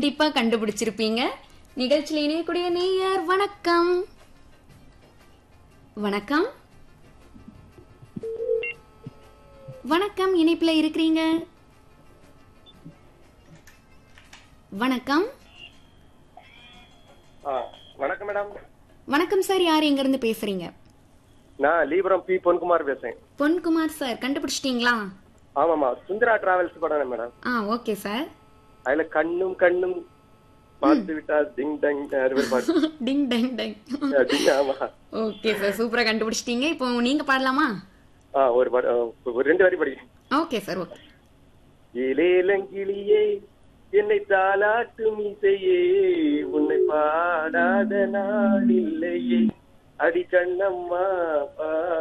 கண்டிப்பா கண்டுபிடிச்சிருப்பீங்க நிகழ்ச்சியில் இணையக்கூடிய நேயர் வணக்கம் வணக்கம் வணக்கம் இணைப்புல இருக்கிறீங்க வணக்கம் ஆ, வணக்கம் மேடம் வணக்கம் சார் யார் எங்க இருந்து பேசுறீங்க நான் லீபுரம் பி பொன்குமார் பேசுறேன் பொன்குமார் சார் கண்டுபிடிச்சிட்டீங்களா ஆமாமா சுந்தரா டிராவல்ஸ் படம் மேடம் ஆ ஓகே சார் அதுல கண்ணும் கண்ணும் பார்த்து விட்டா டிங் டங் அது ஒரு பாட்டு டிங் டங் டங் ஆ, டிங், ஆமா ஓகே சார் சூப்பரா கண்டுபிடிச்சிட்டீங்க இப்போ நீங்க பாடலாமா ஆ ஒரு பாட்டு ஆ, ஒரு ரெண்டு வரி படிக்கிறேன் ஓகே சார் ஓகே இலேலங்கிளியே என்னை தாலாட்டும் இசையே உன்னை பாடாத நாள் இல்லையே அடி கண்ணம்மா பா